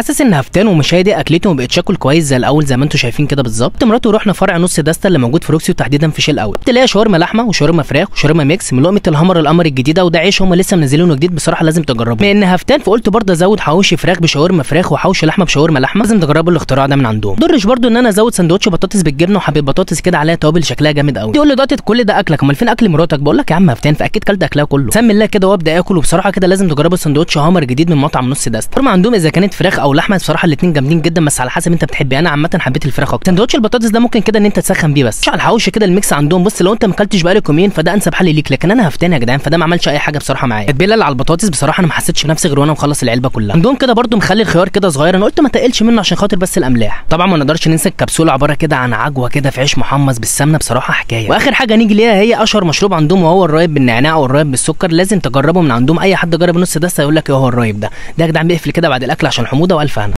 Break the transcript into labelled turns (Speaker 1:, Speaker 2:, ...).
Speaker 1: حاسس ان هفتان ومش هي دي اكلته وما بقتش اكل كويس زي الاول زي ما انتم شايفين كده بالظبط مراته ورحنا فرع نص دسته اللي موجود في روكسي وتحديدا في شيل اوت تلاقي شاورما لحمه وشاورما فراخ وشاورما ميكس من لقمه الهمر القمر الجديده وده عيش هم لسه منزلينه جديد بصراحه لازم تجربه بما ان هفتان فقلت برضه ازود حواوشي فراخ بشاورما فراخ وحوشي لحمه بشاورما لحمه لازم تجربوا الاختراع ده من عندهم ضرش برضه ان انا ازود سندوتش بطاطس بالجبنه وحبيب بطاطس كده عليها توابل شكلها جامد قوي يقول لي دلوقتي كل ده اكلك امال فين اكل مراتك بقول لك يا عم هفتان فاكيد كلت اكلها كله سمي الله كده وابدا اكل وبصراحه كده لازم تجربوا سندوتش هامر جديد من مطعم نص دست هم عندهم اذا كانت فراخ او لحمه بصراحه الاثنين جامدين جدا بس على حسب انت بتحب انا عامه حبيت الفراخ اكتر سندوتش البطاطس ده ممكن كده ان انت تسخن بيه بس مش على الحواوشي كده الميكس عندهم بص لو انت ما اكلتش بقالك يومين فده انسب حل ليك لكن انا هفتان يا جدعان فده ما عملش اي حاجه بصراحه معايا التتبيله اللي على البطاطس بصراحه انا ما حسيتش بنفسي غير وانا مخلص العلبه كلها عندهم كده برضو مخلي الخيار كده صغير انا قلت ما تقلش منه عشان خاطر بس الاملاح طبعا ما نقدرش ننسى الكبسوله عباره كده عن عجوه كده في عيش محمص بالسمنه بصراحه حكايه واخر حاجه نيجي ليها هي اشهر مشروب عندهم وهو الرايب بالنعناع او الرايب بالسكر لازم تجربه من عندهم اي حد جرب نص دسه يقول لك ايه هو الرايب ده ده يا جدعان بيقفل كده بعد الاكل عشان حموضه والف هنا